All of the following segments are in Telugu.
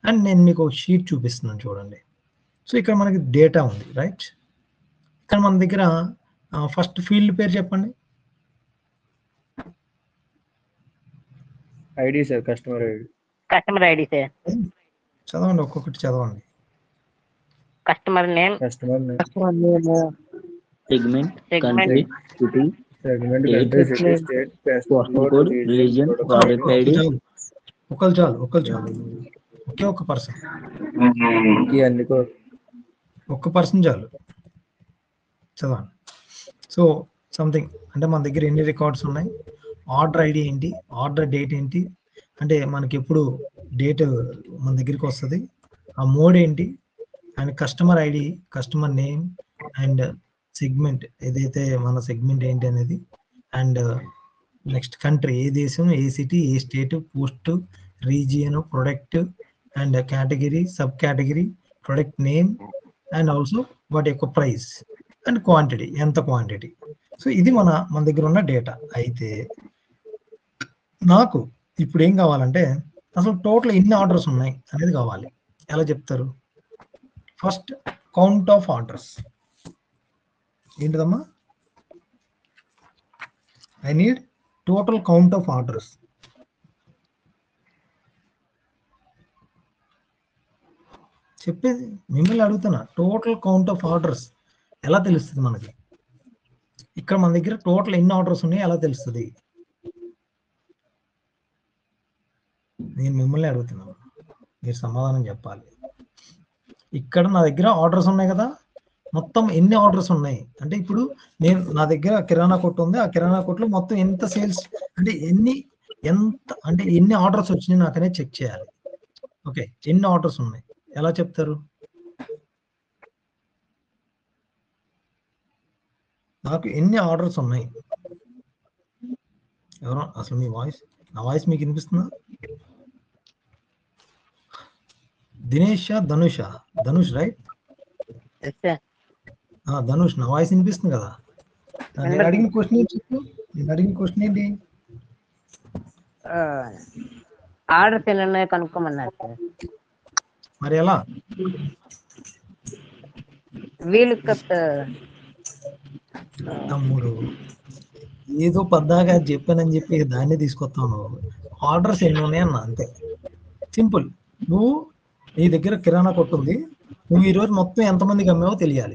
అండ్ నేను మీకు ఒక షీట్ చూపిస్తున్నాను చూడండి సో ఇక్కడ మనకి డేటా ఉంది రైట్ ఇక్కడ మన దగ్గర ఫస్ట్ ఫీల్డ్ పేరు చెప్పండి ID sir customer ID customer ID sir చదవండి ఒక్కొక్కటి చదవండి customer name customer segment, Segment. country, city, segment Date, country city state postal code, religion, product ID, చాలు ఒకరు చాలు ఒకరు చాలు ఒకే ఒక పర్సన్ ఈ అన్ని కో- ఒక్క పర్సన్ చాలు చదవండి సో సంథింగ్ అంటే మన దగ్గర ఎన్ని రికార్డ్స్ ఉన్నాయి ఆర్డర్ ఐడి ఏంటి ఆర్డర్ డేట్ ఏంటి అంటే మనకి ఎప్పుడు డేట్ మన దగ్గరికి వస్తుంది ఆ మోడ్ ఏంటి and customer ID customer name and segment ఏదైతే మన సెగ్మెంట్ ఏంటి అనేది అండ్ నెక్స్ట్ కంట్రీ ఏ దేశం ఏ సిటీ ఏ state post region product and category sub category product name and also వాటి యొక్క ప్రైస్ అండ్ క్వాంటిటీ ఎంత క్వాంటిటీ సో ఇది మన మన దగ్గర ఉన్న డేటా అయితే నాకు ఇప్పుడు ఏం కావాలంటే అసలు టోటల్ ఎన్ని ఆర్డర్స్ ఉన్నాయి అనేది కావాలి ఎలా చెప్తారు ఫస్ట్ కౌంట్ ఆఫ్ ఆర్డర్స్ ఏంటిదమ్మా I need total count of orders చెప్పేది మిమ్మల్ని అడుగుతున్నా టోటల్ కౌంట్ ఆఫ్ ఆర్డర్స్ ఎలా తెలుస్తుంది మనకి ఇక్కడ మన దగ్గర టోటల్ ఎన్ని ఆర్డర్స్ ఉన్నాయి ఎలా తెలుస్తుంది నేను మిమ్మల్ని అడుగుతున్నాను మీరు సమాధానం చెప్పాలి ఇక్కడ నా దగ్గర ఆర్డర్స్ ఉన్నాయి కదా మొత్తం ఎన్ని ఆర్డర్స్ ఉన్నాయి అంటే ఇప్పుడు నేను నా దగ్గర కిరాణా కొట్టు ఉంది ఆ కిరాణా కొట్టులో మొత్తం ఎంత సేల్స్ అంటే ఎన్ని ఎంత అంటే ఎన్ని ఆర్డర్స్ వచ్చినాయి నాకనే చెక్ చేయాలి ఓకే ఎన్ని ఆర్డర్స్ ఉన్నాయి ఎలా చెప్తారు నాకు ఎన్ని ఆర్డర్స్ ఉన్నాయి ఎవరో అసలు మీ వాయిస్ నా వాయిస్ మీకు వినిపిస్తుందా Dinesh Dhanusha Dhanush right yes sir Dhanush నా వాయిస్ వినిపిస్తుంది కదా ఆ, నేను అడిగిన క్వశ్చన్ ఏంటి చెప్పు నేను అడిగిన క్వశ్చన్ ఏంటి ఆర్డర్స్ ఎన్ని ఉన్నాయో కనుక్కోమన్నారు సార్ మరి ఎలా వీలు కప్ తమ్ముడు ఏదో పద్దాగా చెప్పానని చెప్పి దాన్ని తీసుకొస్తావు నువ్వు ఆర్డర్స్ ఎన్ని ఉన్నాయి అన్న అంతే సింపుల్ నువ్వు నీ దగ్గర కిరాణా కొట్టు ఉంది నువ్వు ఈ రోజు మొత్తం ఎంతమందికి అమ్మావో తెలియాలి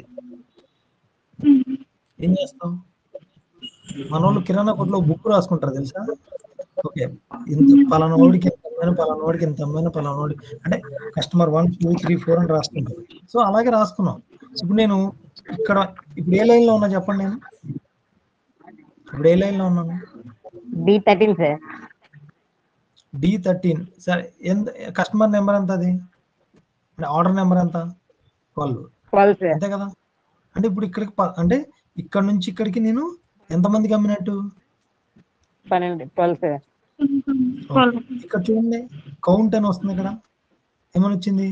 ఏం చేస్తావు మన వాళ్ళు కిరాణా కొట్లో బుక్ రాసుకుంటారు తెలుసా ఓకే ఇంత పలానా వాడికి ఇంత అమ్మాయిన పలానా వాడికి ఇంత అమ్మాయిన పలానా వాడికి అంటే customer one two three four అని రాసుకుంటారు సో అలాగే రాసుకున్నాం ఇప్పుడు నేను ఇక్కడ ఇప్పుడు ఏ లైన్ లో ఉన్నా చెప్పండి నేను ఇప్పుడు ఏ లైన్ లో ఉన్నాను D thirteen sir D thirteen సరే ఎంత కస్టమర్ నెంబర్ ఎంత అది అంటే ఆర్డర్ నెంబర్ ఎంత ట్వెల్వ్ ట్వెల్వ్ సార్ అంతే కదా అంటే ఇప్పుడు ఇక్కడికి ప- అంటే ఇక్కడ నుంచి ఇక్కడికి నేను ఎంతమందికి అమ్మినట్టు పన్నెండు ట్వెల్వ్ సార్ ఇక్కడ చూడండి కౌంట్ అని వస్తుంది ఇక్కడ ఏమని వచ్చింది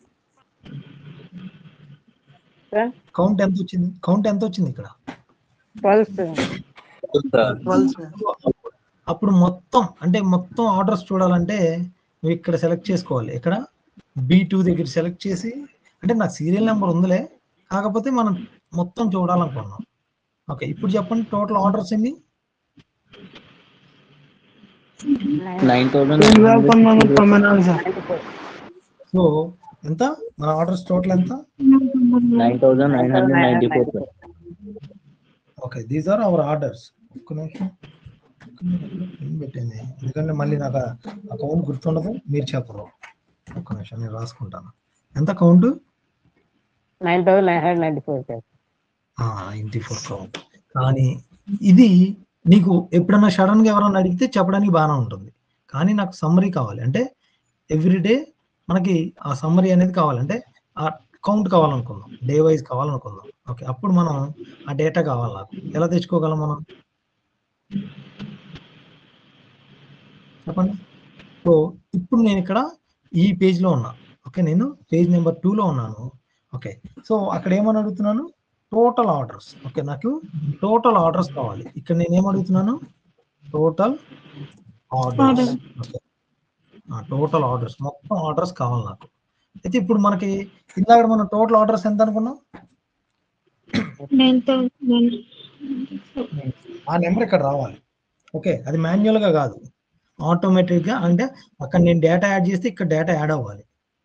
సార్ కౌంట్ ఎంత వచ్చింది కౌంట్ ఎంత వచ్చింది ఇక్కడ ట్వెల్వ్ సార్ అప్పుడు మొత్తం అంటే మొత్తం ఆర్డర్స్ చూడాలంటే నువ్వు ఇక్కడ సెలెక్ట్ చేసుకోవాలి ఇక్కడ బి టూ దగ్గర సెలెక్ట్ చేసి అంటే నాకు సీరియల్ నెంబర్ ఉందిలే కాకపోతే మనం మొత్తం చూడాలనుకున్నాం ఓకే ఇప్పుడు చెప్పండి టోటల్ ఆర్డర్స్ ఎన్ని nine thousand సో ఎంత మన ఆర్డర్స్ టోటల్ ఎంత nine thousand nine hundred ninety four sir. Okay these are our orders ఒక్క నిమిషం ఒక్క నిమిషం, ఏం పెట్టింది ఎందుకంటే మళ్ళీ నాకు ఆ కౌంట్ గుర్తుండదు మీరు చెప్పరు ఒక్క నిమిషం నేను రాసుకుంటాను ఎంత count nine thousand nine hundred ninety four sir ఇంటి ఫోర్ కౌంట్ కానీ ఇది నీకు ఎప్పుడన్నా సడన్ గా ఎవరన్నా అడిగితే చెప్పడానికి బాగానే ఉంటుంది కానీ నాకు సమ్మరీ కావాలి అంటే ఎవ్రీడే మనకి ఆ సమ్మరీ అనేది కావాలంటే ఆ కౌంట్ కావాలనుకుందాం డే వైజ్ కావాలనుకుందాం ఓకే అప్పుడు మనం ఆ డేటా కావాలి నాకు ఎలా తెచ్చుకోగలం మనం చెప్పండి సో ఇప్పుడు నేను ఇక్కడ ఈ పేజ్ లో ఉన్నా ఓకే నేను పేజ్ నెంబర్ లో ఉన్నాను ఓకే సో అక్కడ ఏమని అడుగుతున్నాను టోటల్ ఆర్డర్స్ ఓకే నాకు టోటల్ ఆర్డర్స్ కావాలి ఇక్కడ నేను ఏం అడుగుతున్నాను total orders okay total orders మొత్తం ఆర్డర్స్ కావాలి నాకు అయితే ఇప్పుడు మనకి ఇందాక మనం టోటల్ ఆర్డర్స్ ఎంత అనుకున్నాం నైన్ థౌసండ్ ఆ నెంబర్ ఇక్కడ రావాలి ఓకే అది మాన్యువల్ గా కాదు ఆటోమేటిక్ గా అంటే అక్కడ నేను డేటా యాడ్ చేస్తే ఇక్కడ డేటా యాడ్ అవ్వాలి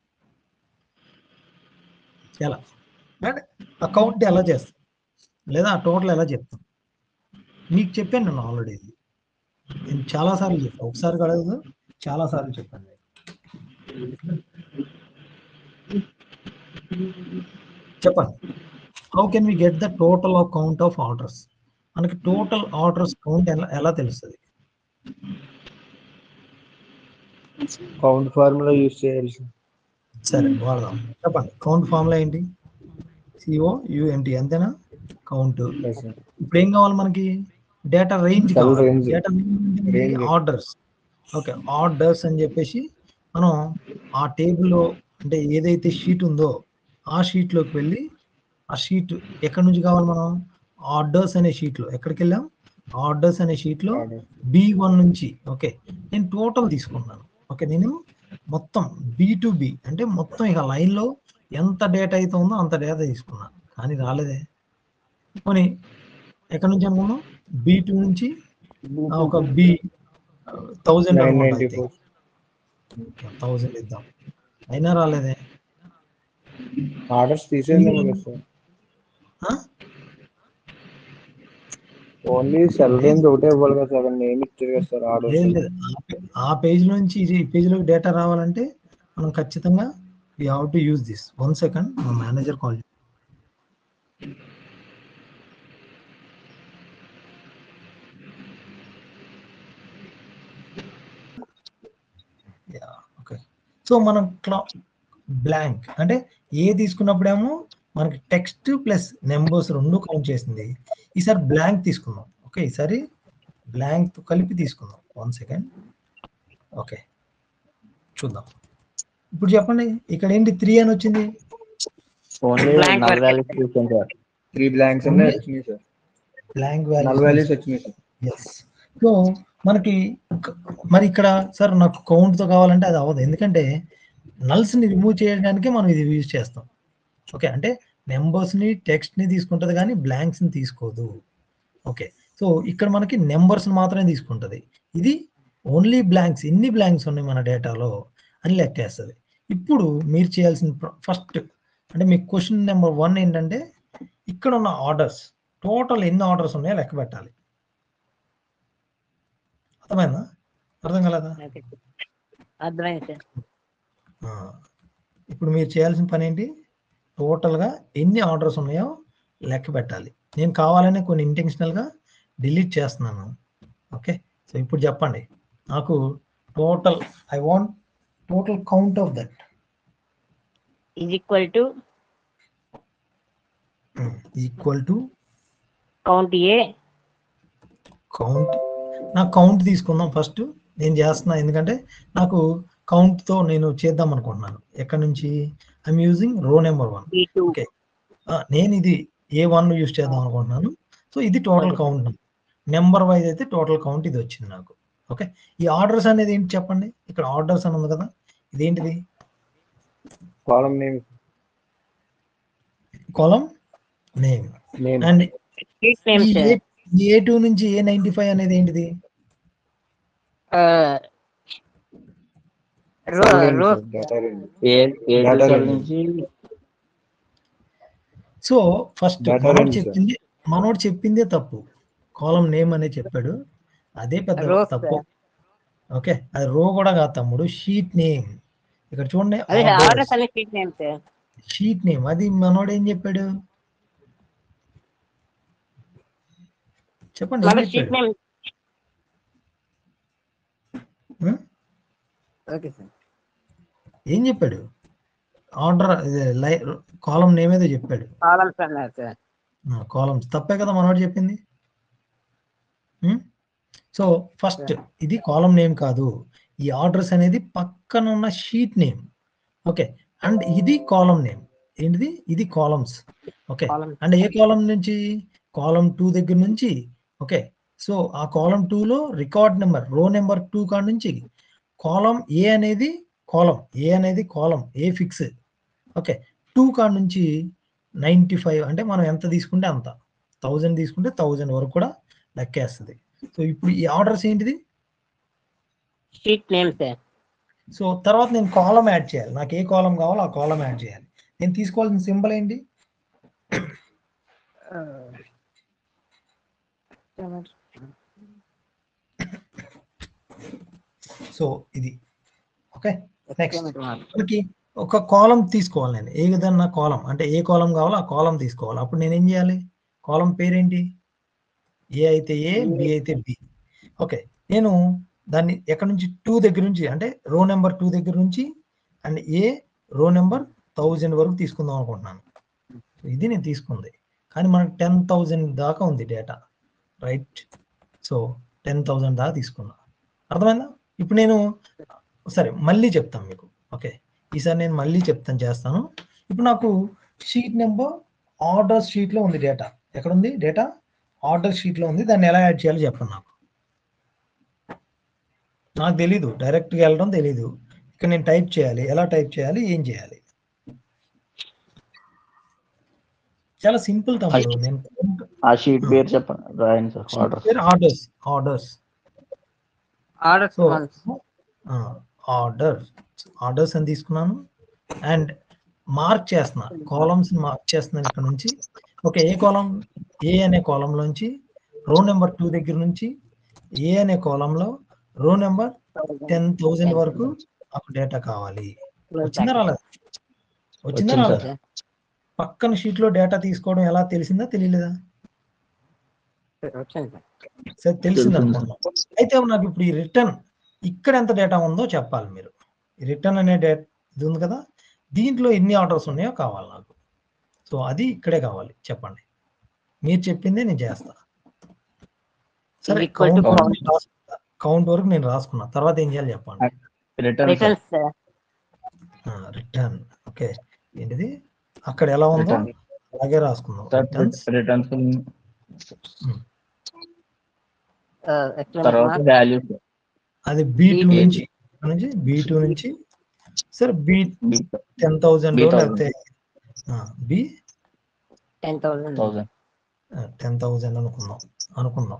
ఎలా అంటే అకౌంట్ ఎలా చేస్తాం లేదా ఆ టోటల్ ఎలా చెప్తాం మీకు చెప్పాను నేను ఆల్రెడీ ఇది నేను చాలా సార్లు చెప్పాను ఒకసారి కలదు చాలా సార్లు చెప్పాను చెప్పండి how can we get the total of count of orders మనకి టోటల్ ఆర్డర్స్ కౌంట్ ఎలా ఎలా తెలుస్తుంది కౌంట్ ఫార్ములా యూజ్ చేయాలి సార్ సరే వాడదాం చెప్పండి కౌంట్ ఫార్ములా ఏంటి సిఓ యుఎన్టి అంతేనా కౌంట్ Yes, sir. ఇప్పుడు ఏం కావాలి మనకి డేటా రేంజ్ Cell కావాలి range. Data Range. Orders okay orders అని చెప్పేసి మనం ఆ టేబుల్లో అంటే ఏదైతే షీట్ ఉందో ఆ sheet లోకి వెళ్ళి ఆ షీట్ ఎక్కడి నుంచి కావాలి మనం ఆర్డర్స్ అనే sheet లో ఎక్కడికి వెళ్ళాం ఆర్డర్స్ అనే sheet లో Order. బి వన్ నుంచి ఓకే నేను టోటల్ తీసుకున్నాను ఓకే నేను మొత్తం బి టు బి అంటే మొత్తం ఇక line లో ఎంత డేటా అయితే ఉందో అంత డేటా తీసుకున్నాను కానీ రాలేదే పోనీ ఎక్కడి నుంచి అనుకున్నాం బి టూ నుంచి ఆ, ఒక B thousand nine ninety four thousand ఇద్దాం అయినా రాలేదే ఆర్డర్స్ తీసేయండి కదా సార్ ఆ? ఓన్లీ సెల్ రేంజ్ ఒకటే ఇవ్వాలి కదా సార్ నేమ్ ఇచ్చారు కదా సార్ ఆర్డర్స్ లేదు లేదు ఆ పే- ఆ పేజ్ నుంచి ఈ పేజ్ లో డేటా రావాలంటే మనం ఖచ్చితంగా we have to use this one second మా మేనేజర్ కాల్ ఓకే సో మనం క్లా బ్లాంక్ అంటే ఏ తీసుకున్నప్పుడేమో మనకి టెక్స్ట్ ప్లస్ నెంబర్స్ రెండు కౌంట్ చేసింది ఈసారి బ్లాంక్ తీసుకుందాం ఓకే ఈసారి బ్లాంక్ తో కలిపి తీసుకుందాం వన్ సెకండ్ ఓకే చూద్దాం ఇప్పుడు చెప్పండి ఇక్కడ ఏంటి త్రీ అని వచ్చింది only Blank null work. Values చూసాను సార్ త్రీ బ్లాంక్స్ అన్నీ వచ్చినాయి sir blank null value values వచ్చినాయి సార్ ఎస్ సో మనకి క- మరి ఇక్కడ సార్ నాకు కౌంట్ తో కావాలంటే అది అవ్వదు ఎందుకంటే నల్స్ ని రిమూవ్ చేయడానికి మనం ఇది యూజ్ చేస్తాం ఓకే అంటే నెంబర్స్ ని టెక్స్ట్ ని తీసుకుంటది కానీ బ్లాంక్స్ ని తీసుకోదు ఓకే సో ఇక్కడ మనకి నెంబర్స్ మాత్రమే తీసుకుంటది ఇది ఓన్లీ బ్లాంక్స్ ఎన్ని బ్లాంక్స్ ఉన్నాయి మన డేటాలో అని లెక్కేస్తుంది ఇప్పుడు మీరు చేయాల్సిన ఫస్ట్ అంటే మీ క్వశ్చన్ నెంబర్ వన్ ఏంటంటే ఇక్కడ ఉన్న ఆర్డర్స్ టోటల్ ఎన్ని ఆర్డర్స్ ఉన్నాయో లెక్క పెట్టాలి అర్థమైందా అర్థం కలదా ఓకే అర్థమైంది సార్ ఆ, ఇప్పుడు మీరు చేయాల్సిన పని ఏంటి టోటల్గా ఎన్ని ఆర్డర్స్ ఉన్నాయో లెక్క పెట్టాలి నేను కావాలనే కొన్ని ఇంటెన్షనల్గా డిలీట్ చేస్తున్నాను ఓకే సో ఇప్పుడు చెప్పండి నాకు total I want total count of that is equal to equal to count A count నా కౌంట్ తీసుకుందాం ఫస్ట్ నేను చేస్తున్నా ఎందుకంటే నాకు count తో నేను చేద్దాం అనుకుంటున్నాను ఎక్కడి నుంచి I'm using row number one B two okay నేను ఇది ఏ వన్ యూజ్ చేద్దాం అనుకుంటున్నాను సో ఇది total Okay. Count number wise అయితే టోటల్ కౌంట్ ఇది వచ్చింది నాకు ఓకే ఈ ఆర్డర్స్ అనేది ఏంటి చెప్పండి ఇక్కడ ఆర్డర్స్ అని ఉంది కదా ఇదేంటిది column name column name name and street name sir A two నుంచి ఏ నైన్టీ ఫైవ్ అనేది ఏంటిది row row data range A A Data cell range. నుంచి సో ఫస్ట్ Data మనోడు range, sir. చెప్పింది మనోడు చెప్పిందే తప్పు కాలం నేమ్ అనే చెప్పాడు అదే పెద్ద Row, తప్పు sir. ఓకే అది రో కూడా కాదు తమ్ముడు షీట్ నేమ్ ఇక్కడ చూడండి అదే ఆర్డర్స్ అనే street name sir sheet name అది మనోడు ఏం చెప్పాడు చెప్పండి ఏం మన స్ట్రీట్ చెప్పాడు? నేమ్ హ్మ్? ఓకే సార్ ఏం చెప్పాడు ఆర్డర్ కాలం నేమ్ ఏదో చెప్పాడు కాలమ్స్ అన్నారు సార్ కాలమ్స్ తప్పే కదా మనోడు చెప్పింది సో ఫస్ట్ ఇది కాలం నేమ్ కాదు ఈ ఆర్డర్స్ అనేది పక్కన ఉన్న షీట్ నేమ్ ఓకే అండ్ ఇది కాలం నేమ్ ఏంటిది ఇది columns okay column and A column నుంచి కాలం టూ దగ్గర నుంచి ఓకే సో ఆ కాలం లో record number row number two కాడ నుంచి కాలం ఏ అనేది కాలం ఏ అనేది column A fix okay two కాడ నుంచి నైంటీ ఫైవ్ అంటే మనం ఎంత తీసుకుంటే అంత థౌజండ్ తీసుకుంటే థౌజండ్ వరకు కూడా లెక్కేస్తుంది సో ఇప్పుడు ఈ ఆర్డర్స్ ఏంటిది షీట్ నేమ్ సార్ సో తర్వాత నేను కాలం యాడ్ చేయాలి నాకు ఏ కాలం కావాలో ఆ కాలం యాడ్ చేయాలి నేను తీసుకోవాల్సిన సింబల్ ఏంటి సో ఇది ఓకే నెక్స్ట్ మనకి ఒక కాలం తీసుకోవాలి నేను ఏ విధంగా కాలం అంటే ఏ కాలం కావాలో ఆ కాలం తీసుకోవాలి అప్పుడు నేను ఏం చేయాలి కాలం పేరేంటి ఏ అయితే ఏ బి అయితే బి ఓకే నేను దాన్ని ఎక్కడ నుంచి టూ దగ్గర నుంచి అంటే రో నెంబర్ టూ దగ్గర నుంచి అండ్ ఏ రో నెంబర్ థౌజండ్ వరకు తీసుకుందాం అనుకుంటున్నాను So ఇది నేను తీసుకుంది కానీ మనకు టెన్ థౌజండ్ దాకా ఉంది data right so ten thousand దాకా తీసుకున్నా అర్థమైందా ఇప్పుడు నేను సరే మళ్ళీ చెప్తాను మీకు ఓకే ఈసారి నేను మళ్ళీ చెప్తాను చేస్తాను ఇప్పుడు నాకు షీట్ నెంబర్ ఆర్డర్ షీట్లో ఉంది డేటా ఎక్కడ ఉంది డేటా ఆర్డర్ షీట్లో ఉంది దాన్ని ఎలా యాడ్ చేయాలో చెప్పండి నాకు నాకు తెలీదు డైరెక్ట్గా వెళ్ళడం తెలీదు ఇక్కడ నేను టైప్ చేయాలి ఎలా టైప్ చేయాలి ఏం చేయాలి చాలా సింపుల్ తమ్ముడు నేను ఆ షీట్ పేరు చెప్పండి రాయండి sir order orders orders order so order orders అని తీసుకున్నాను అండ్ మార్క్ చేస్తున్నా కాలమ్స్ మార్క్ చేస్తున్నాను ఇక్కడ నుంచి ఓకే ఏ కాలం ఏ అనే కాలంలోంచి రో నెంబర్ టూ దగ్గర నుంచి ఏ అనే కాలంలో రో నెంబర్ టెన్ థౌజండ్ వరకు నాకు డేటా కావాలి వచ్చిందా రాలేదు వచ్చిందా వచ్చింది రాలేదు పక్కన షీట్ లో డేటా తీసుకోవడం ఎలా తెలిసిందా తెలియలేదా వచ్చింది సార్ సరే తెలిసింది తెలిసింది. అనుకుంటున్నాం అయితే నాకు ఇప్పుడు ఈ రిటర్న్ ఇక్కడ ఎంత డేటా ఉందో చెప్పాలి మీరు ఈ రిటర్న్ అనే డేట్ ఇది ఉంది కదా దీంట్లో ఎన్ని ఆర్డర్స్ ఉన్నాయో కావాలి నాకు సో అది ఇక్కడే కావాలి చెప్పండి మీరు చెప్పిందే నేను చేస్తా సరే Is equal to count count వరకు నేను రాసుకున్నా తర్వాత ఏం చేయాలి చెప్పండి return returns sir return okay ఏంటిది అక్కడ ఎలా ఉందో Return. అలాగే రాసుకుందాం రిటర్న్స్ రిటర్న్స్ ఎక్స్క్లమేషన్ తర్వాత మార్క్ వాల్యూస్ అది బి టూ B2 నుంచి నుంచి బి టూ నుంచి సరే బి టెన్ థౌజండ్ B1000. లేకపోతే B ten thousand thousand ten thousand అనుకుందాం అనుకుందాం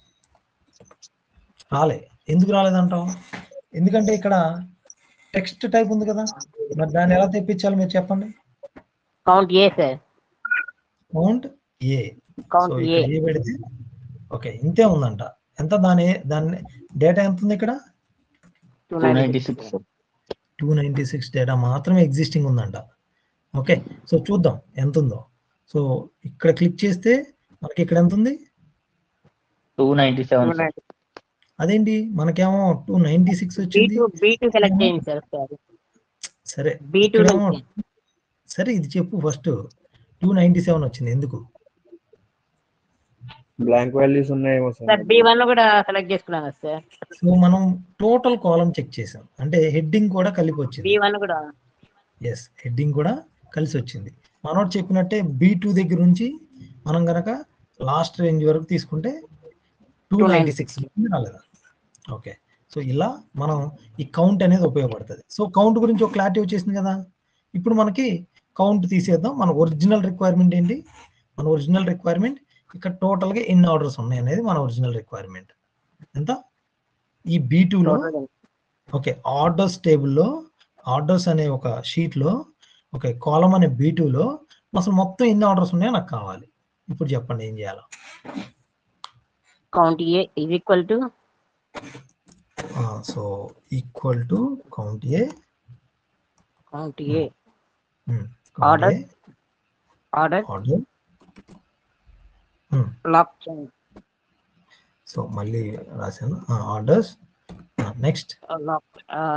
రాలే ఎందుకు రాలేదంటాం ఎందుకంటే ఇక్కడ టెక్స్ట్ టైప్ ఉంది కదా మరి దాన్ని ఎలా తెప్పించాలి మీరు చెప్పండి count A sir count A so count A ఇక్కడ ఏ పెడితే ఓకే ఇంతే ఉందంట ఎంత దాని దాని డేటా ఎంత ఉంది ఇక్కడ two two ninety ninety six six two ninety six data మాత్రమే ఎగ్జిస్టింగ్ ఉందంట ఓకే సో చూద్దాం ఎంత ఉందో సో ఇక్కడ క్లిక్ చేస్తే మనకి ఇక్కడ ఎంత ఉంది టూ నైన్టీ సెవెన్ అదేంటి మనకేమో టూ నైంటీ సిక్స్ బీ వచ్చింది టూ బీ టూ సెలెక్ట్ చేయండి సార్ ఒకసారి సరే బీ టూ ఇక్కడేమో సరే ఇది చెప్పు ఫస్ట్ టూ నైంటీ సెవెన్ వచ్చింది ఎందుకు బ్లాంక్ వాల్యూస్ ఉన్నాయేమో సార్ సార్ బీ వన్ కూడా సెలెక్ట్ చేసుకున్నాను కదా సార్ సో మనం టోటల్ కాలం చెక్ చేసాం అంటే హెడ్డింగ్ కూడా కలిపి వచ్చింది బీ వన్ కూడా ఎస్ హెడ్డింగ్ కూడా కలిసి వచ్చింది మనోడు చెప్పినట్టే బి టూ దగ్గర నుంచి మనం గనక లాస్ట్ రేంజ్ వరకు తీసుకుంటే టూ నైంటీ సిక్స్ రాలేదా ఓకే సో ఇలా మనం ఈ కౌంట్ అనేది ఉపయోగపడుతుంది సో కౌంట్ గురించి ఒక క్లారిటీ వచ్చేసింది కదా ఇప్పుడు మనకి కౌంట్ తీసేద్దాం మన ఒరిజినల్ రిక్వైర్మెంట్ ఏంటి మన ఒరిజినల్ రిక్వైర్మెంట్ ఇక్కడ టోటల్గా ఎన్ని ఆర్డర్స్ ఉన్నాయి అనేది మన ఒరిజినల్ రిక్వైర్మెంట్ ఎంత ఈ బీ టూలో ఓకే ఆర్డర్స్ టేబుల్లో ఆర్డర్స్ అనే ఒక షీట్లో ఓకే కాలం అనే బీ టూలో అసలు మొత్తం ఎన్ని ఆర్డర్స్ ఉన్నాయో నాకు కావాలి ఇప్పుడు చెప్పండి ఏం చేయాలో count A is equal to so equal to count A count A order Order. Order order lock చేయండి సో మళ్ళీ రాశాను orders next lock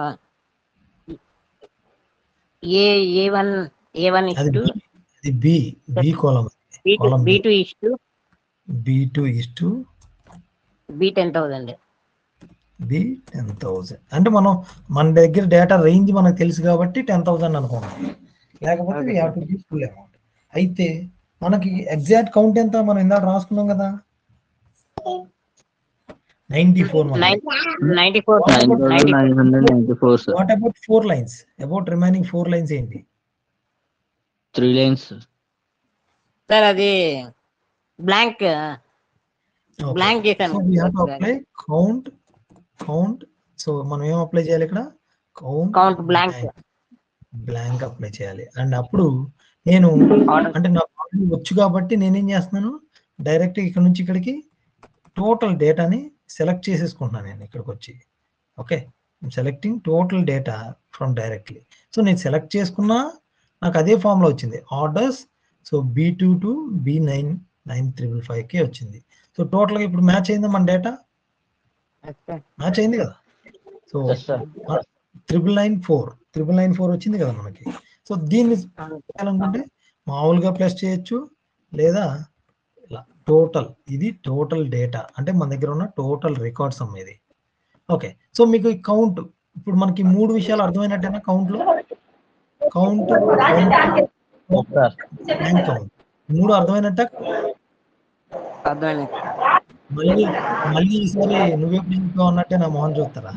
A A one A one is అది టు అది B B column B two column B B. Two is to B two is to B ten thousand B ten thousand అంటే మనం మన దగ్గర డేటా రేంజ్ మనకు తెలుసు కాబట్టి టెన్ థౌసండ్ అనుకున్నాం లేకపోతే Okay. we have to give full amount అయితే మనకి ఎగ్జాక్ట్ కౌంట్ ఎంత మనం ఇందాక రాసుకున్నాం కదా ninety four ninety four nine thousand nine hundred ninety four sir what about four lines about remaining four lines ఏంటి త్రీ లైన్స్ సార్ అది బ్లాంక్ బ్లాంక్ సో చేశాను we have to apply count count so మనం ఏం అప్లై చేయాలి ఇక్కడ count count blank blank apply చేయాలి అండ్ అప్పుడు నేను ఆర్డర్ అంటే నాకు already వచ్చు కాబట్టి నేనేం చేస్తున్నాను డైరెక్ట్ ఇక్కడ నుంచి ఇక్కడికి టోటల్ డేటాని సెలెక్ట్ చేసేసుకుంటున్నాను నేను ఇక్కడికి వచ్చి okay selecting total data from directly so నేను సెలెక్ట్ చేసుకున్నా నాకు అదే ఫామ్లో వచ్చింది orders so B two to B nine nine triple ఫైవ్కి వచ్చింది సో టోటల్గా ఇప్పుడు మ్యాచ్ అయిందా మన డేటా మ్యాచ్ అయింది కదా so yes sir triple nine four triple nine four వచ్చింది కదా మనకి సో దీన్ని చేయాలనుకుంటే మామూలుగా ప్లస్ చేయొచ్చు లేదా ఇలా టోటల్ ఇది టోటల్ డేటా అంటే మన దగ్గర ఉన్న టోటల్ రికార్డ్స్ అమ్మ ఇది ఓకే సో మీకు ఈ కౌంట్ ఇప్పుడు మనకి మూడు విషయాలు అర్థమైనట్టేనా కౌంట్ లో కౌంట్ సార్ బ్యాంక్ కౌంట్ మూడు అర్థమైనట్ట అర్థమైంది మళ్ళీ మళ్ళీ ఈసారి నువ్వే బ్యాంక్ అన్నట్టే నా మొహం చూస్తారా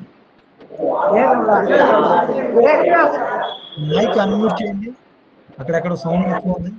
మైక్ అన్మ్యూట్ చేయండి అక్కడెక్కడ సౌండ్ ఎక్కువ ఉంది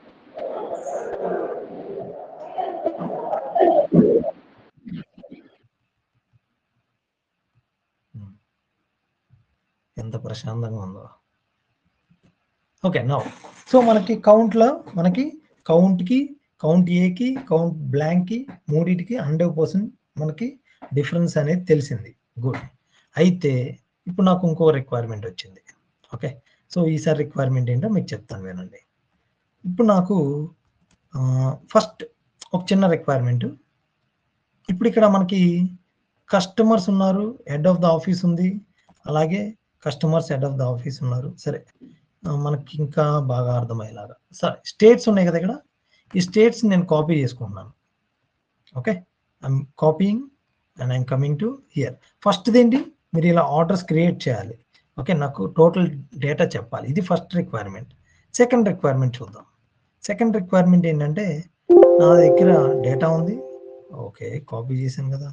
Hmm. ఎంత ప్రశాంతంగా ఉందో ఓకే నో సో మనకి కౌంట్లో మనకి కౌంట్కి కౌంట్ ఏకి కౌంట్ బ్లాంక్కి మూడింటికి హండ్రెడ్ పర్సెంట్ మనకి డిఫరెన్స్ అనేది తెలిసింది గుడ్ అయితే ఇప్పుడు నాకు ఇంకో రిక్వైర్మెంట్ వచ్చింది ఓకే సో ఈసారి రిక్వైర్మెంట్ ఏంటో మీకు చెప్తాను వినండి ఇప్పుడు నాకు ఫస్ట్ ఒక చిన్న రిక్వైర్మెంట్ ఇప్పుడు ఇక్కడ మనకి కస్టమర్స్ ఉన్నారు హెడ్ ఆఫ్ ద ఆఫీస్ ఉంది అలాగే customers head of the office ఉన్నారు సరే ఆ, మనకి ఇంకా బాగా అర్థమయ్యేలాగా సరే స్టేట్స్ ఉన్నాయి కదా ఇక్కడ ఈ స్టేట్స్ నేను కాపీ చేసుకుంటున్నాను okay I'm copying and I'm coming to here first ఏంటి మీరు ఇలా ఆర్డర్స్ క్రియేట్ చేయాలి ఓకే నాకు టోటల్ డేటా చెప్పాలి ఇది ఫస్ట్ రిక్వైర్మెంట్ సెకండ్ రిక్వైర్మెంట్ చూద్దాం సెకండ్ రిక్వైర్మెంట్ ఏంటంటే నా దగ్గర డేటా ఉంది ఓకే కాపీ చేశాను కదా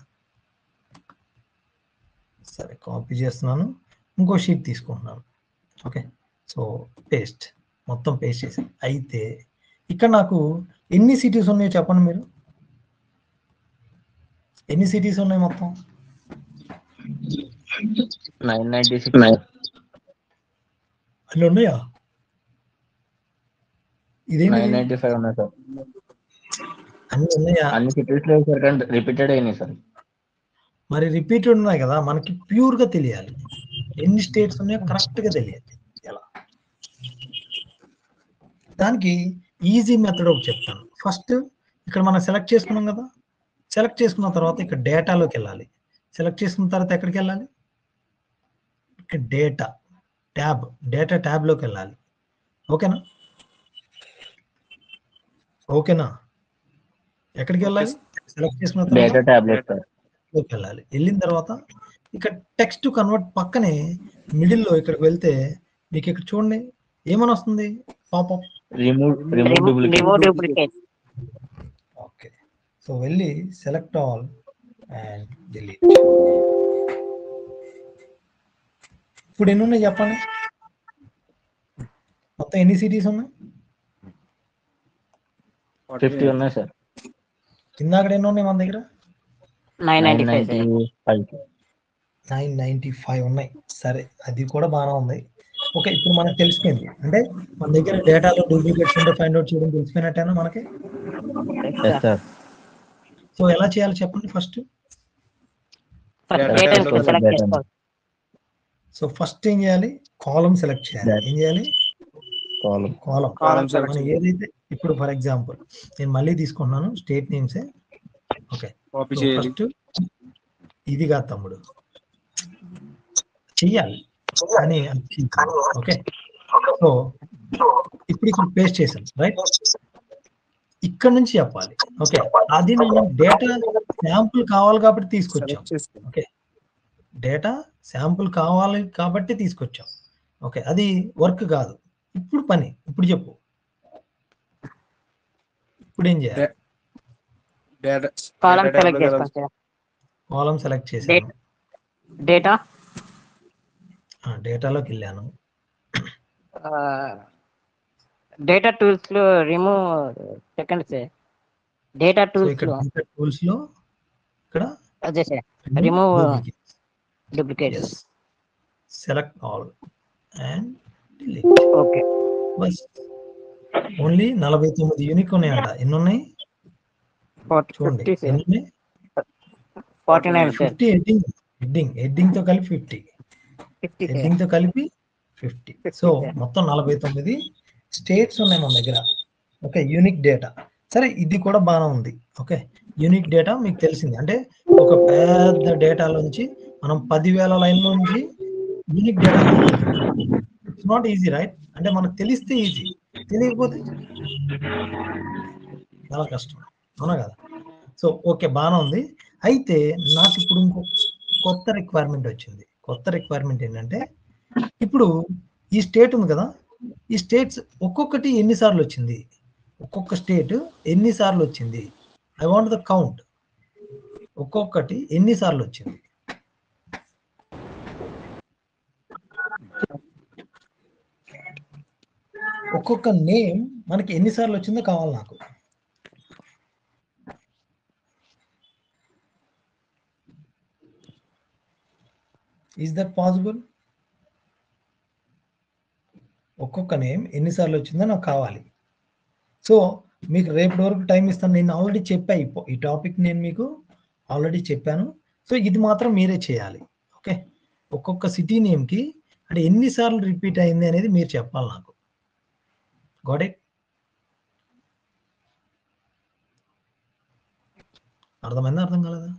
సరే కాపీ చేస్తున్నాను ఇంకో షీట్ తీసుకుంటున్నాను ఓకే సో పేస్ట్ మొత్తం పేస్ట్ చేసి అయితే ఇక్కడ నాకు ఎన్ని సిటీస్ ఉన్నాయో చెప్పండి మీరు ఎన్ని సిటీస్ ఉన్నాయి మొత్తం నైన్ నైన్టీ సిక్స్ అన్ని ఉన్నాయా ఇదేంటి నైన్ నైన్టీ ఫైవ్ ఉన్నాయి సార్ అన్ని ఉన్నాయా అన్ని సిటీస్ లో సార్ కానీ రిపీటెడ్ అయినాయి సార్ మరి రిపీటెడ్ ఉన్నాయి కదా మనకి ప్యూర్ గా తెలియాలి ఎన్ని స్టేట్స్ ఉన్నాయో కరెక్ట్ గా తెలియాలి ఎలా దానికి ఈజీ మెథడ్ ఒకటి చెప్తాను ఫస్ట్ ఇక్కడ మనం సెలెక్ట్ చేసుకున్నాం కదా సెలెక్ట్ చేసుకున్న తర్వాత ఇక్కడ డేటాలోకి వెళ్ళాలి సెలెక్ట్ చేసుకున్న తర్వాత ఎక్కడికి వెళ్ళాలి ఇక్కడ డేటా ట్యాబ్ డేటా ట్యాబ్లోకి వెళ్ళాలి ఓకేనా ఓకేనా ఎక్కడికి వెళ్ళాలి సెలెక్ట్ చేసుకున్న తర్వాత డేటా టాబ్లెట్ సార్ లోకి వెళ్ళాలి వెళ్ళిన తర్వాత ఇక్కడ టెక్స్ట్ కన్వర్ట్ పక్కనే మిడిల్ లో ఇక్కడికి వెళ్తే మీకు ఇక్కడ చూడండి ఏమని వస్తుంది popup remove remove duplicate remove duplicate okay so వెళ్ళి సెలెక్ట్ ఆల్ అండ్ డిలీట్ ఇప్పుడు ఎన్ని ఉన్నాయి చెప్పండి మొత్తం ఎన్ని సిటీస్ ఉన్నాయి ఫిఫ్టీ ఉన్నాయి సార్ ఇందాక ఎన్ని ఉన్నాయి మన దగ్గర nine nine ninety five ninety five nine ninety five ఉన్నాయి సరే అది కూడా బాగానే ఉంది ఓకే ఇప్పుడు మనకు తెలిసిపోయింది అంటే మన దగ్గర డేటాలో డూప్లికేట్స్ ఉంటే ఫైండ్ అవుట్ చేయడం తెలిసిపోయినట్టేనా మనకి ఎస్ సార్ సో ఎలా చేయాలి చెప్పండి first first Data data source select data. చేసుకోవాలి సో ఫస్ట్ ఏం చేయాలి కాలం సెలెక్ట్ చేయాలి Data. ఏం చేయాలి కాలం కాలం Column select మనం ఏదైతే ఇప్పుడు ఫర్ ఎగ్జాంపుల్ నేను మళ్ళీ తీసుకున్నాను స్టేట్ నేమ్సే ఓకే కాపీ చేయాలి ఫస్ట్ ఇది కాదు తమ్ముడు చెయ్యాలి కానీ ఓకే సో ఇప్పుడు ఇక్కడ పేస్ట్ చేశాను రైట్ ఇక్కడ నుంచి చెప్పాలి ఓకే అది నేను డేటా శాంపుల్ కావాలి కాబట్టి తీసుకొచ్చాం సెలెక్ట్ చేసుకో ఓకే డేటా శాంపుల్ కావాలి కాబట్టి తీసుకొచ్చాం ఓకే అది వర్క్ కాదు ఇప్పుడు పని ఇప్పుడు చెప్పు ఇప్పుడు ఏం చేయాలి డేటా కాలం డేటా సెలెక్ట్ ట్యాబ్లో చేసుకోవాలి కాలం సెలెక్ట్ చేశాను డేటా డేటాలోకి వెళ్ళాను డేటా టూల్స్ లో remove second sir data so tools ఇక్కడ లో టూల్స్ లో ఇక్కడ అదే sir Remove, duplicates select all and okay బస్ ఓన్లీ నలభై తొమ్మిది యూనిక్ ఉన్నాయంట ఎన్ని ఉన్నాయి చూడండి ఫిఫ్టీ సార్ ఎన్ని ఉన్నాయి forty nine sir fifty heading heading heading తో కలిపి ఫిఫ్టీ ఫిఫ్టీ సార్ హెడ్డింగ్ తో కలిపి ఫిఫ్టీ 50, సో sir. మొత్తం నలభై తొమ్మిది స్టేట్స్ ఉన్నాయి మన దగ్గర ఓకే యూనిక్ డేటా సరే ఇది కూడా బాగానే ఉంది ఓకే యూనిక్ డేటా మీకు తెలిసింది అంటే ఒక పెద్ద డేటాలోంచి మనం పదివేల లైన్ల నుంచి unique data it's not easy right అంటే మనకు తెలిస్తే ఈజీ తెలియకపోతే చాలా కష్టం అవునా కదా సో ఓకే బాగానే ఉంది అయితే నాకు ఇప్పుడు ఇంకో కొత్త రిక్వైర్మెంట్ వచ్చింది కొత్త రిక్వైర్మెంట్ ఏంటంటే ఇప్పుడు ఈ స్టేట్ ఉంది కదా ఈ స్టేట్స్ ఒక్కొక్కటి ఎన్నిసార్లు వచ్చింది ఒక్కొక్క స్టేట్ ఎన్నిసార్లు వచ్చింది ఐ వాంట్ ద కౌంట్ ఒక్కొక్కటి ఎన్నిసార్లు వచ్చింది ఒక్కొక్క నేమ్ మనకి ఎన్నిసార్లు వచ్చిందో కావాలి నాకు ఈజ్ దట్ పాసిబుల్ ఒక్కొక్క నేమ్ ఎన్నిసార్లు వచ్చిందో నాకు కావాలి సో మీకు రేపటి వరకు టైం ఇస్తాను నేను ఆల్రెడీ చెప్పా ఈ po- ఈ టాపిక్ నేను మీకు ఆల్రెడీ చెప్పాను సో ఇది మాత్రం మీరే చేయాలి ఓకే ఒక్కొక్క సిటీ నేమ్కి అంటే ఎన్నిసార్లు రిపీట్ అయింది అనేది మీరు చెప్పాలి నాకు గాట్ ఇట్ అర్థమైందా అర్థం కాలేదా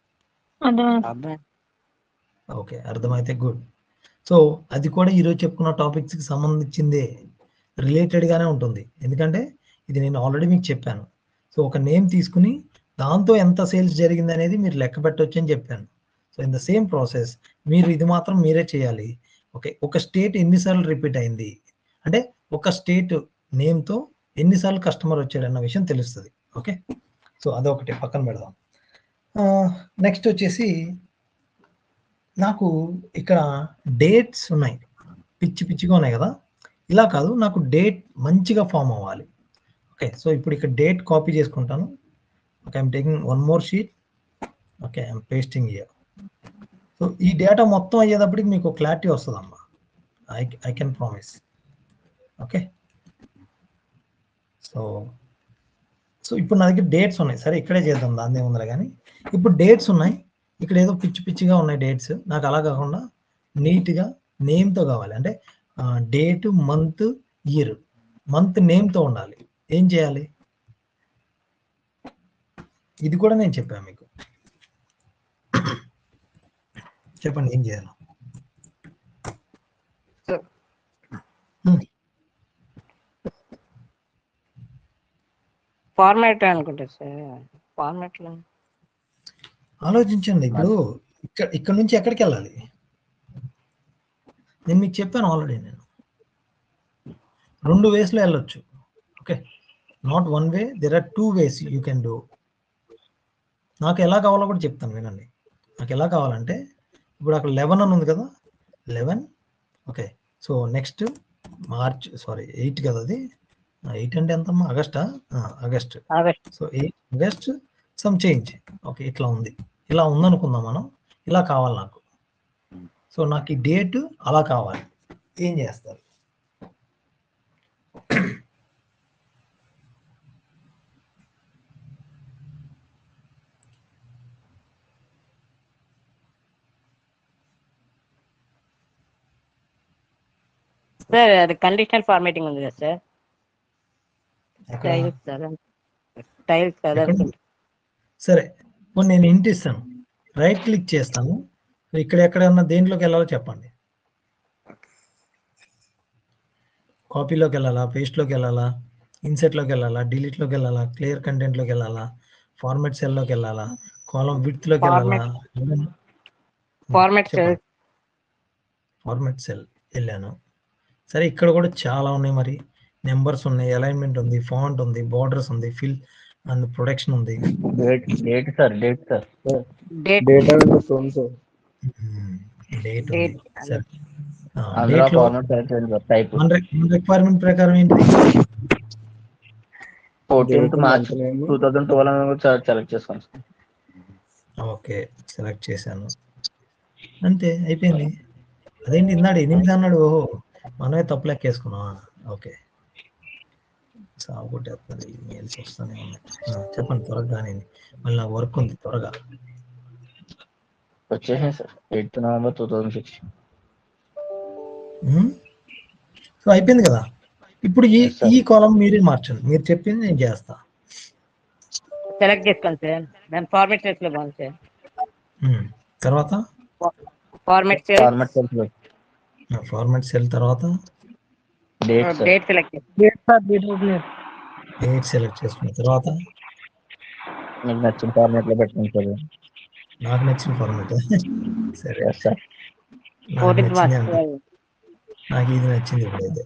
ఓకే అర్థమైతే గుడ్ సో అది కూడా ఈరోజు చెప్పుకున్న టాపిక్స్కి సంబంధించిందే రిలేటెడ్గానే ఉంటుంది ఎందుకంటే ఇది నేను ఆల్రెడీ మీకు చెప్పాను సో ఒక నేమ్ తీసుకుని దాంతో ఎంత సేల్స్ జరిగింది అనేది మీరు లెక్క పెట్టవచ్చు అని చెప్పాను so in the same process మీరు ఇది మాత్రం మీరే చేయాలి ఓకే ఒక స్టేట్ ఎన్నిసార్లు రిపీట్ అయింది అంటే ఒక స్టేట్ నేమ్తో ఎన్నిసార్లు కస్టమర్ వచ్చాడు అన్న విషయం తెలుస్తుంది ఓకే సో అదొకటి పక్కన పెడదాం నెక్స్ట్ వచ్చేసి నాకు ఇక్కడ డేట్స్ ఉన్నాయి పిచ్చి పిచ్చిగా ఉన్నాయి కదా ఇలా కాదు నాకు డేట్ మంచిగా ఫామ్ అవ్వాలి ఓకే సో ఇప్పుడు ఇక్కడ డేట్ కాపీ చేసుకుంటాను okay I'm taking one more sheet okay I'm pasting here so ఈ డేటా మొత్తం అయ్యేటప్పటికి మీకు క్లారిటీ వస్తుందమ్మా I I can promise okay so so ఇప్పుడు నా దగ్గర డేట్స్ ఉన్నాయి సరే ఇక్కడే చేద్దాం దాని ఏముందిలే కానీ ఇప్పుడు డేట్స్ ఉన్నాయి ఇక్కడ ఏదో పిచ్చి పిచ్చిగా ఉన్నాయి డేట్స్ నాకు అలా కాకుండా నీట్గా నేమ్తో కావాలి అంటే డేట్ మంత్ ఇయర్ మంత్ నేమ్తో ఉండాలి ఏం చేయాలి ఇది కూడా నేను చెప్పాను మీకు చెప్పండి ఏం చేయాలి ఫార్మాట్ అనుకుంటా సార్ ఫార్మాట్ లో ఆలోచించండి ఇప్పుడు ఇక్కడ ఇక్కడ నుంచి ఎక్కడికి వెళ్ళాలి నేను మీకు చెప్పాను ఆల్రెడీ నేను రెండు వేస్లో వెళ్ళొచ్చు okay not one way there are two ways you can do నాకు ఎలా కావాలో కూడా చెప్తాను వినండి నాకు ఎలా కావాలంటే ఇప్పుడు అక్కడ లెవెన్ అని ఉంది కదా eleven okay so next March sorry eight కదా అది ఎయిట్ అంటే ఎంతమ్మా ఆగస్టా August August so eight August some change okay ఇట్లా ఉంది ఇలా ఉందనుకుందాం మనం ఇలా కావాలి నాకు సో నాకు ఈ డేట్ అలా కావాలి ఏం చేస్తారు సార్ అది కండిషనల్ ఫార్మేటింగ్ ఉంది కదా సార్ ఎక్కడ? టైల్స్ కదా టైల్స్ కదా ఎక్కడ? సరే ఇప్పుడు నేను ఇంటి ఇస్తాను రైట్ క్లిక్ చేస్తాను సో ఇక్కడ ఎక్కడన్నా దేంట్లోకి వెళ్ళాలో చెప్పండి కాపీలోకి వెళ్ళాలా పేస్ట్లోకి వెళ్ళాలా ఇన్సెట్లోకి వెళ్ళాలా డిలీట్లోకి వెళ్ళాలా క్లియర్ కంటెంట్లోకి వెళ్ళాలా ఫార్మాట్ సెల్లోకి వెళ్ళాలా కాలం విడ్త్లోకి వెళ్ళాలా ఫార్మాట్ చెప్పండి. ఫార్మాట్ సెల్ వెళ్ళాను సరే ఇక్కడ కూడా చాలా ఉన్నాయి మరి నెంబర్స్ ఉన్నాయి అలైన్మెంట్ ఉంది ఫాంట్ ఉంది బార్డర్స్ ఉంది ఫిల్ అండ్ ప్రొడక్షన్ ఉంది date date sir date sir date data ఉంది సార్ డేట్ Date. సరే అందులో డేట్ లో ఫార్మాట్ సెలెక్ట్ చేయండి సార్ టైప్ మన రిక్వైర్మెంట్ ప్రకారం ఏంటి fourteenth Date March month name. Two thousand twelve select చేసుకోండి సార్ ఓకే సెలెక్ట్ చేశాను అంతే అయిపోయింది అదేంటి ఇందాడు ఎనిమిది అన్నాడు ఓహో మనమే తప్పు లెక్క వేసుకున్నావా ఓకే సాగుకొట్టేస్తుంది మెయిల్స్ వస్తూనే ఉన్నాయి ఆ, చెప్పండి త్వరగా కానీ మళ్ళీ నాకు వర్క్ ఉంది త్వరగా వచ్చేసింది sir eighth November two thousand six so అయిపోయింది కదా ఇప్పుడు ఈ Yes, sir. ఈ కాలం మీరే మార్చండి మీరు చెప్పింది నేను చేస్తా సెలెక్ట్ చేసుకోండి సార్ దాని ఫార్మేట్ సెల్స్ లో బాగుంది సార్ ఉమ్, తర్వాత format cell format cells format cell తర్వాత date sir date select date select చేసుకున్న తర్వాత మీకు నచ్చిన ఫార్మాట్ లో పెట్టుకోండి సార్ నాకు నచ్చిన ఫార్మాట్ సరే ఎస్ సార్ నాకు ఫోర్టీన్త్ నచ్చింది మార్చ్ అంట. నాకు ఇది నచ్చింది ఇప్పుడైతే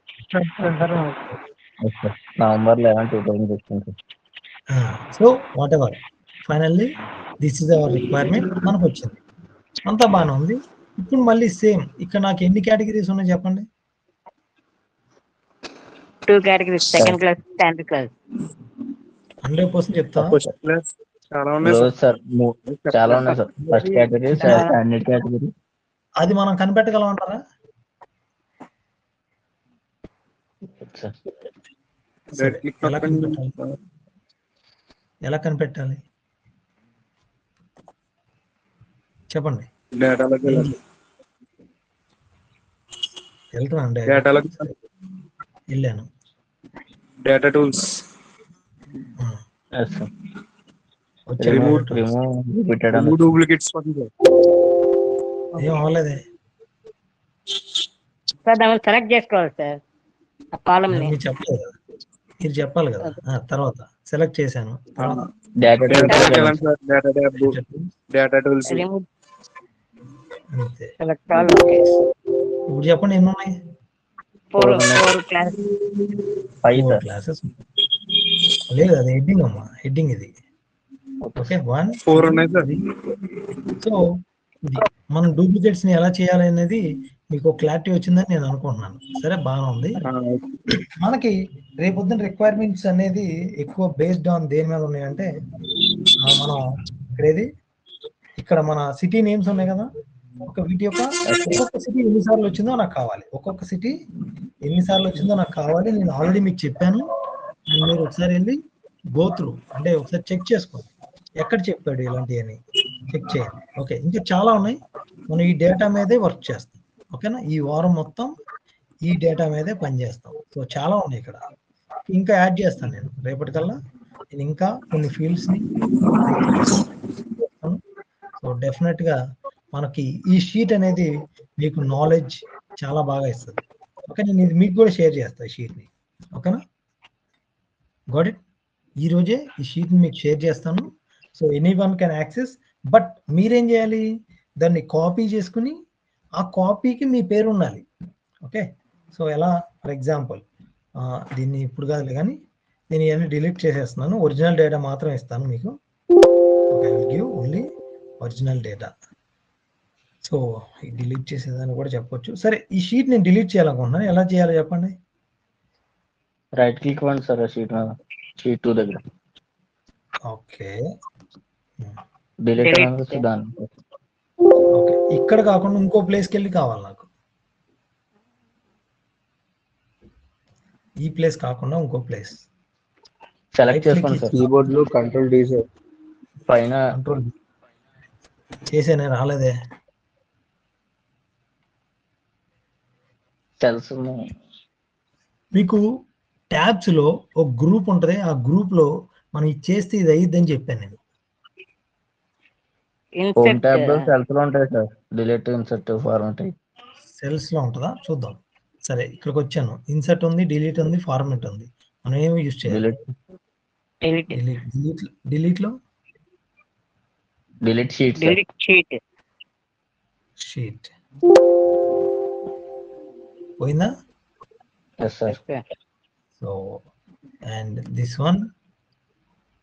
yes sir November eleven two thousand sixteen sir so whatever finally this is our requirement మనకు వచ్చింది అంతా బాగానే ఉంది ఇప్పుడు మళ్ళీ సేమ్ ఇక్కడ నాకు ఎన్ని కేటగిరీస్ ఉన్నాయి చెప్పండి two categories second class tenth class hundred percent చెప్తా చాలా ఉన్నాయి రోజు సార్ మూ- చాలా ఉన్నాయి sir first category standard category అది మనం కనిపెట్టగలం అంటారా సార్ సరే, ఎలా కనిపెట్టాలి ఎలా కనిపెట్టాలి చెప్పండి డేటాలోకి వెళ్తున్నాండి డేటాలోకి వెళ్ళాను డేటా టూల్స్ ఆ, ఎస్ సార్ వచ్చాను. రిమూవ్ రిమూవ్ రిపీటెడ్ అని డూప్లికేట్స్ ఏం అవ్వలేదే సార్ దాన్ని సెలెక్ట్ చేసుకోవాలి సార్ ఆ కాలం ని మీరు చెప్పలేదు కదా. మీరు చెప్పాలి కదా ఆ, తర్వాత సెలెక్ట్ చేశాను తర్వాత డేటా డేటా ట్యాబ్ చెప్పు. డేటా టూల్స్ రిమూవ్ అంతే సెలెక్ట్ ఆల్ ఇప్పుడు చెప్పండి ఎన్ని ఉన్నాయి ఫోర్ Four ఉన్నాయి. Four class five sir classes లేదు అది హెడ్డింగ్ అమ్మా హెడ్డింగ్ ఇది ఓకే వన్ ఫోర్ ఉన్నాయి సార్ సో ఇది మనం డూప్లికేట్స్ ని ఎలా చేయాలి అనేది మీకు క్లారిటీ వచ్చిందని నేను అనుకుంటున్నాను సరే బాగానే ఉంది మనకి రేపొద్దున రిక్వైర్మెంట్స్ అనేది ఎక్కువ బేస్డ్ ఆన్ దేని మీద ఉన్నాయంటే ఆ, మనం ఇక్కడ ఏది ఇక్కడ మన సిటీ నేమ్స్ ఉన్నాయి కదా ఒక వీటి యొక్క ఒక్కొక్క సిటీ ఎన్నిసార్లు వచ్చిందో నాకు కావాలి ఒక్కొక్క సిటీ ఎన్నిసార్లు వచ్చిందో నాకు కావాలి నేను ఆల్రెడీ మీకు చెప్పాను and మీరు ఒకసారి వెళ్ళి గోత్రు అంటే ఒకసారి చెక్ చేసుకోండి ఎక్కడ చెప్పాడు ఇలాంటివని చెక్ చేయండి ఓకే ఇంకా చాలా ఉన్నాయి మనం ఈ డేటా మీదే వర్క్ చేస్తాం ఓకేనా ఈ వారం మొత్తం ఈ డేటా మీదే పనిచేస్తాం సో చాలా ఉన్నాయి ఇక్కడ ఇంకా యాడ్ చేస్తాను నేను రేపటికల్లా నేను ఇంకా కొన్ని ఫీల్డ్స్ ని సో డెఫినెట్ గా మనకి ఈ షీట్ అనేది మీకు నాలెడ్జ్ చాలా బాగా ఇస్తుంది ఓకే నేను ఇది మీకు కూడా షేర్ చేస్తాను ఈ షీట్ ని ఓకేనా గాట్ ఇట్ ఈ రోజే ఈ షీట్ ని మీకు షేర్ చేస్తాను so any one can access but మీరేం చేయాలి దాన్ని కాపీ చేసుకుని ఆ కాపీకి మీ పేరు ఉండాలి ఓకే సో ఎలా ఫర్ ఎగ్జాంపుల్ దీన్ని ఇప్పుడు కాదు కానీ నేను ఇవన్నీ డిలీట్ చేసేస్తున్నాను ఒరిజినల్ డేటా మాత్రం ఇస్తాను మీకు okay will give only original data so ఈ డిలీట్ చేసేదాన్ని కూడా చెప్పొచ్చు సరే ఈ షీట్ నేను డిలీట్ చేయాలనుకుంటున్నాను ఎలా చేయాలో చెప్పండి రైట్ క్లిక్ ఇవ్వండి సార్ షీట్ మీద షీట్ టూ దగ్గర ఓకే డిలీట్ Delete. అని దాని ఓకే ఇక్కడ కాకుండా ఇంకో ప్లేస్కి వెళ్ళి కావాలి నాకు ఈ ప్లేస్ కాకుండా ఇంకో ప్లేస్ సెలెక్ట్ చేసుకోండి సార్ కీబోర్డ్ లో కంట్రోల్ డీ సార్ పైన కంట్రోల్ చేసేనే రాలేదే సెల్స్ మీకు ట్యాబ్స్ లో ఒక గ్రూప్ ఉంటది ఆ గ్రూప్ లో మనం ఇది చేస్తే ఇది అయ్యిద్దని చెప్పాను నేను హోమ్ ఇన్సెట్ ట్యాబ్ లో సెల్స్ లో ఉంటాయి sir delete insert format cells లో ఉంటుందా చూద్దాం సరే ఇక్కడికి వచ్చాను ఇన్సర్ట్ ఉంది డిలీట్ ఉంది ఫార్మెట్ ఉంది మనం ఏమి యూజ్ చేయాలి delete delete delete delete delete లో delete sheet sir delete sheet sheet పోయిందా yes sir so and this one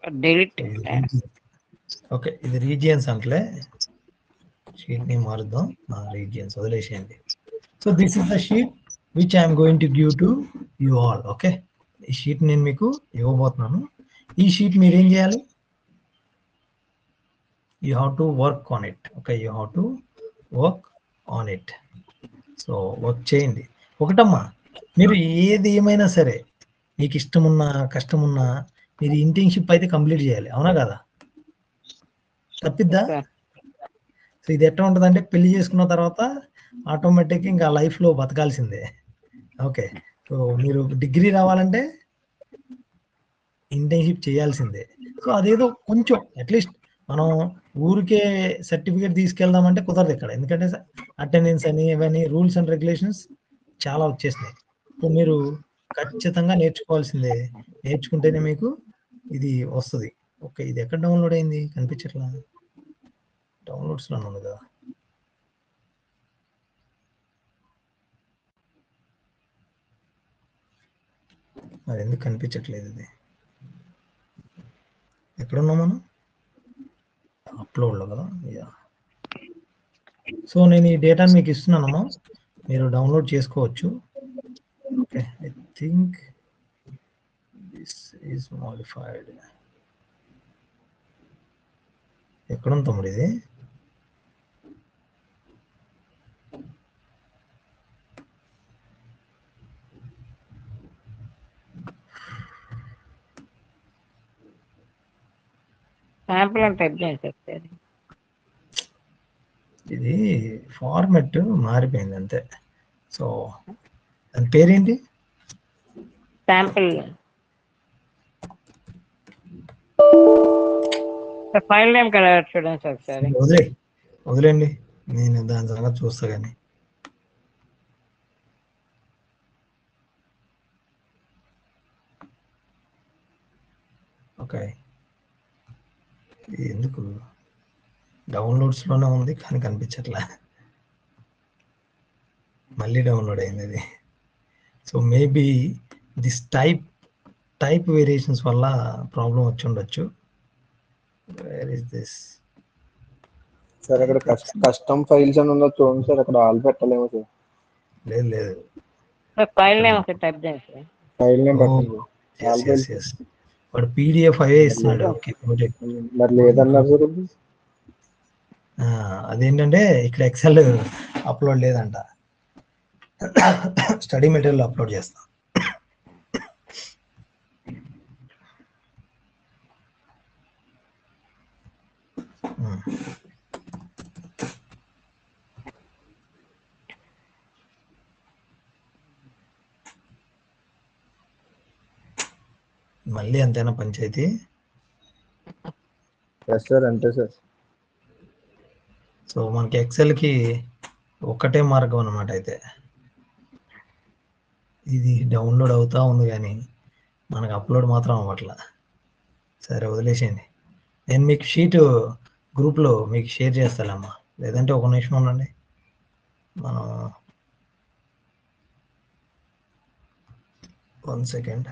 delete okay ఇది రీజియన్స్ అంటలే షీట్ ని మారుద్దాం రీజియన్స్ వదిలేసేయండి so this is the sheet which I'm going to give to you all okay ఈ షీట్ నేను మీకు ఇవ్వబోతున్నాను ఈ షీట్ మీరు ఏం చేయాలి you have to work on it okay you have to work on it so work చేయండి ఒకటమ్మా మీరు ఏది ఏమైనా సరే మీకు ఇష్టం ఉన్నా కష్టం ఉన్నా మీరు ఇంటర్న్షిప్ అయితే కంప్లీట్ చేయాలి అవునా కదా తప్పిద్దా Sir. సో ఇది ఎట్లా ఉంటుంది అంటే పెళ్లి చేసుకున్న తర్వాత ఆటోమేటిక్ ఇంకా లైఫ్ లో బతకాల్సిందే ఓకే సో మీరు డిగ్రీ రావాలంటే ఇంటర్న్షిప్ చేయాల్సిందే సో అదేదో కొంచెం అట్లీస్ట్ మనం ఊరికే సర్టిఫికేట్ తీసుకెళ్దామంటే కుదరదు ఇక్కడ ఎందుకంటే అటెండెన్స్ అని ఇవన్నీ రూల్స్ అండ్ రెగ్యులేషన్స్ చాలా వచ్చేసినాయి సో మీరు ఖచ్చితంగా నేర్చుకోవాల్సిందే నేర్చుకుంటేనే మీకు ఇది వస్తుంది ఓకే ఇది ఎక్కడ డౌన్లోడ్ అయింది కనిపించట్లా డౌన్లోడ్స్ లో ఉంది కదా అది ఎందుకు కనిపించట్లేదు ఇది ఎక్కడున్నాం మనం అప్లోడ్లో కదా యా సో నేను ఈ డేటాని మీకు ఇస్తున్నానమ్మా మీరు డౌన్లోడ్ చేసుకోవచ్చు okay I think this is modified ఎక్కడుంది తమ్ముడు ఇది శాంపుల్ అని టైప్ చేయండి సార్ ఒకసారి. ఇది ఫార్మెట్ మారిపోయింది అంతే సో దాని పేరేంటి శాంపుల్ ఫైల్ నేమ్ కదా చూడండి సార్ ఒకసారి వదిలే వదిలేండి నేను దాని సంగతి చూస్తా కానీ ఓకే ఇది ఎందుకు డౌన్లోడ్స్ లోనే ఉంది కానీ కనిపించట్లే మళ్ళీ డౌన్లోడ్ అయింది అది so maybe this type type variations వల్ల ప్రాబ్లం వచ్చి ఉండొచ్చు వేర్ ఇస్ దిస్ సార్ అక్కడ కస్టమ్ ఫైల్స్ అని ఉందో చూడండి సార్ అక్కడ ఆల్ పెట్టలేము సార్ లేదు లేదు సార్ ఫైల్ నేమ్ ఒకసారి టైప్ చేయండి సార్ ఫైల్ నేమ్ Oh. పెట్టండి Yes, yes, yes. వాడు పీడిఎఫ్ అవే ఇస్తున్నాడు ఓకే ఓకే మరి లేదన్నారు సార్ ఇప్పుడు? ఆ, అదేంటంటే ఇక్కడ ఎక్సెల్ అప్లోడ్ లేదంట స్టడీ మెటీరియల్ అప్లోడ్ చేస్తాం ఉమ్. మళ్ళీ అంతేనా పంచాయతీ ఎస్ సార్ అంతే సార్ సో మనకి ఎక్సెల్ కి ఒక్కటే మార్గం అన్నమాట అయితే ఇది డౌన్లోడ్ అవుతా ఉంది కానీ మనకు అప్లోడ్ మాత్రం అవ్వట్లా సరే వదిలేసేయండి నేను మీకు షీట్ గ్రూప్లో మీకు షేర్ చేస్తానమ్మా లేదంటే ఒక నిమిషం ఉండండి మనం వన్ సెకండ్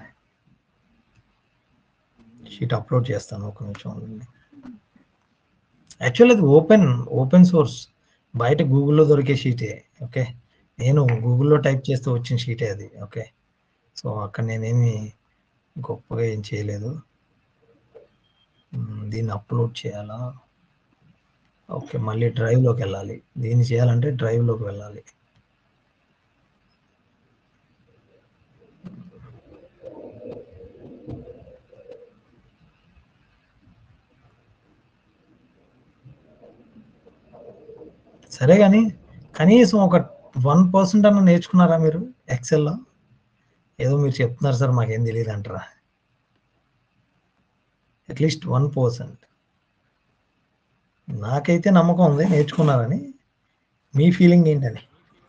షీట్ అప్లోడ్ చేస్తాను ఒక నిమిషం ఉండండి యాక్చువల్ అది ఓపెన్ ఓపెన్ సోర్స్ బయట గూగుల్లో దొరికే షీటే ఓకే నేను గూగుల్లో టైప్ చేస్తూ వచ్చిన షీటే అది ఓకే సో అక్కడ నేనేమి గొప్పగా ఏం చేయలేదు మ్, దీన్ని అప్లోడ్ చేయాలా ఓకే మళ్ళీ డ్రైవ్లోకి వెళ్ళాలి దీన్ని చేయాలంటే డ్రైవ్లోకి వెళ్ళాలి సరే కానీ కనీసం ఒక వన్ పర్సెంట్ అన్న నేర్చుకున్నారా మీరు ఎక్సెల్లో ఏదో మీరు చెప్తున్నారు సార్ మాకేం తెలియదు అంటారా అట్లీస్ట్ వన్ పర్సెంట్ నాకైతే నమ్మకం ఉంది నేర్చుకున్నారని మీ ఫీలింగ్ ఏంటని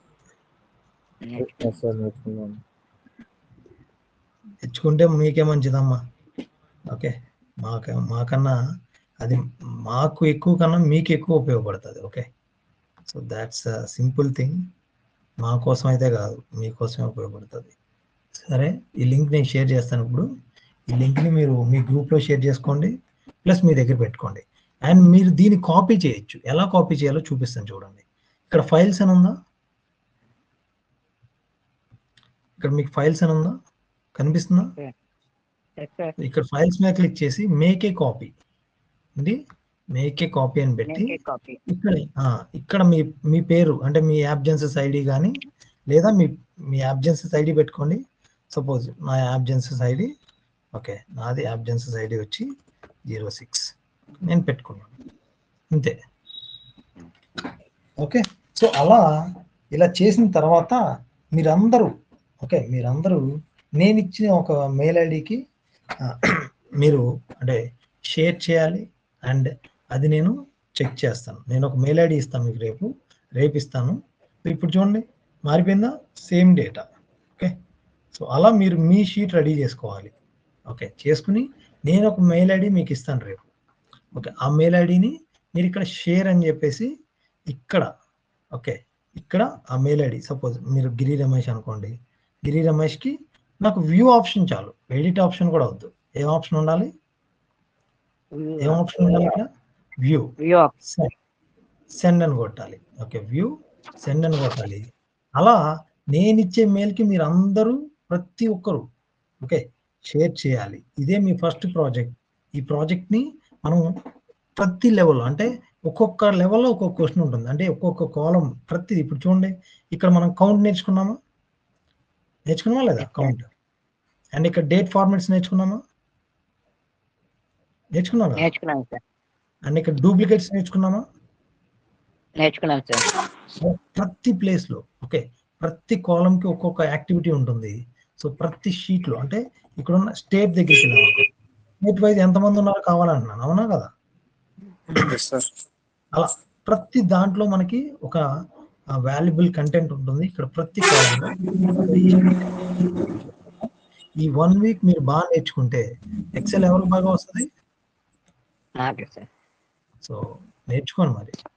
ఎస్ సార్ నేర్చుకున్నాను తెచ్చుకుంటే మీకే మంచిదమ్మా ఓకే మాక మాకన్నా అది మాకు ఎక్కువ కన్నా మీకు ఎక్కువ ఉపయోగపడుతుంది okay so that's simple thing మా కోసం అయితే కాదు మీకోసమే ఉపయోగపడుతుంది సరే ఈ లింక్ నేను షేర్ చేస్తాను ఇప్పుడు ఈ లింక్ని మీరు మీ గ్రూప్లో షేర్ చేసుకోండి ప్లస్ మీ దగ్గర పెట్టుకోండి అండ్ మీరు దీన్ని కాపీ చేయొచ్చు ఎలా కాపీ చేయాలో చూపిస్తాను చూడండి ఇక్కడ ఫైల్స్ అని ఉందా ఇక్కడ మీకు ఫైల్స్ అని ఉందా కనిపిస్తుందా ఎస్ సార్ ఇక్కడ ఫైల్స్ మీద క్లిక్ చేసి మేక్ ఏ కాపీ ఇది మేక్ ఏ కాపీ అని పెట్టి కాపీ ఇక్కడ ఆ, ఇక్కడ మీ మీ పేరు అంటే మీ యాబ్జెన్సెస్ ఐడి కానీ లేదా మీ మీ యాబ్జెన్సెస్ ఐడి పెట్టుకోండి సపోజ్ నా యాబ్జెన్సెస్ ఐడి ఓకే నాది యాబ్జెన్సెస్ ఐడి వచ్చి జీరో సిక్స్ నేను పెట్టుకున్నాను అంతే ఓకే సో అలా ఇలా చేసిన తర్వాత మీరందరూ ఓకే మీరందరూ నేను ఇచ్చిన ఒక మెయిల్ ఐడికి మీరు అంటే షేర్ చేయాలి అండ్ అది నేను చెక్ చేస్తాను నేను ఒక మెయిల్ ఐడి ఇస్తాను మీకు రేపు రేపు ఇస్తాను ఇప్పుడు చూడండి మారిపోయిందా సేమ్ డేటా ఓకే సో అలా మీరు మీ షీట్ రెడీ చేసుకోవాలి ఓకే చేసుకుని నేను ఒక మెయిల్ ఐడి మీకు ఇస్తాను రేపు ఓకే ఆ మెయిల్ ఐడిని మీరు ఇక్కడ షేర్ అని చెప్పేసి ఇక్కడ ఓకే ఇక్కడ ఆ మెయిల్ ఐడి సపోజ్ మీరు గిరి రమేష్ అనుకోండి గిరి రమేష్కి నాకు వ్యూ ఆప్షన్ చాలు ఎడిట్ ఆప్షన్ కూడా వద్దు ఏం ఆప్షన్ ఉండాలి ఏం ఆప్షన్ ఉండాలి ఇక్కడ వ్యూ వ్యూ సెండ్ అని కొట్టాలి ఓకే వ్యూ సెండ్ అని కొట్టాలి అలా నేను ఇచ్చే మెయిల్కి మీరు అందరూ ప్రతి ఒక్కరు ఓకే షేర్ చేయాలి ఇదే మీ ఫస్ట్ ప్రాజెక్ట్ ఈ ప్రాజెక్ట్ని మనం ప్రతి లెవెల్లో అంటే ఒక్కొక్క లెవెల్లో ఒక్కొక్క క్వశ్చన్ ఉంటుంది అంటే ఒక్కొక్క కాలం ప్రతిది ఇప్పుడు చూడండి ఇక్కడ మనం కౌంట్ నేర్చుకున్నామా నేర్చుకున్నామా లేదా కౌంట్ అండ్ ఇక్కడ డేట్ ఫార్మాట్స్ నేర్చుకున్నామా నేర్చుకున్నామా నేర్చుకున్నాను సార్ అండ్ ఇక్కడ డూప్లికేట్స్ నేర్చుకున్నామా నేర్చుకున్నాను సార్ సో ప్రతి ప్లేస్ లో ఓకే ప్రతి కాలం కి ఒక్కొక్క యాక్టివిటీ ఉంటుంది సో ప్రతి షీట్ లో అంటే ఇక్కడ ఉన్న స్టేట్ దగ్గరికి వెళ్ళాము స్టేట్ వైజ్ ఎంతమంది ఉన్నారో కావాలంటున్నాను అవునా కదా సార్ అలా ప్రతి దాంట్లో మనకి ఒక వాల్యుబుల్ కంటెంట్ ఉంటుంది ఇక్కడ ప్రతి కాలంలో ఈ వన్ వీక్ మీరు బాగా నేర్చుకుంటే ఎక్సెల్ ఎవరికి బాగా వస్తుంది నాకే సార్ సో నేర్చుకోండి మరి